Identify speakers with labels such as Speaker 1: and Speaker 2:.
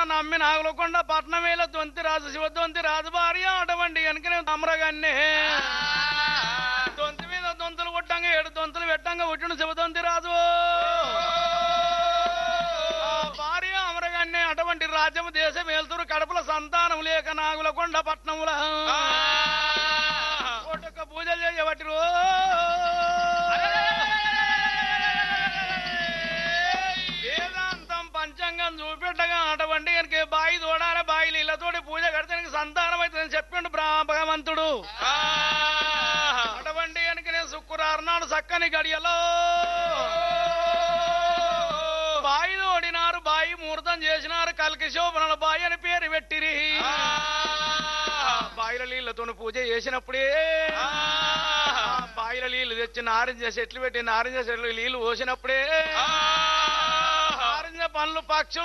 Speaker 1: నమ్మి నాగులకొండ పట్నమేల దొంతి రాజు శివ దొంతి రాజు భార్య అటువంటి వెనకనే అమరగాన్నే దొంతి మీద దొంతులు కొట్టంగా ఏడు దొంతులు పెట్టంగా ఉట్టిన శివ దొంతి రాజు ఆ భార్య అమరగాన్నే అటువంటి రాజ్యము దేశం వెళ్తురు కడపల సంతానం లేక నాగులకొండ పట్నముల కోటొక్క పూజలు చేయబట్టిరు వేదాంతం పంచాంగం చూపెట్టగా అటువంటి కనుక బాయి తోడాల బాయి నీళ్ళతోటి పూజ కడితే సంతానం అవుతుందని చెప్పిండు బ్రా భగవంతుడు అటువంటి కనుక నేను శుక్రవారం నాడు చక్కని గడియలో బాయి తోడినారు బాయి ముహూర్తం చేసినారు కల్కి శోభనల బాయి అని పేరు పెట్టిరి బాయిల నీళ్ళతో పూజ చేసినప్పుడే బాయిల నీళ్లు తెచ్చి నారింజ చెట్లు పెట్టి నారింజ చెట్లు నీళ్లు పోసినప్పుడే నారింజ పండ్లు పక్షులు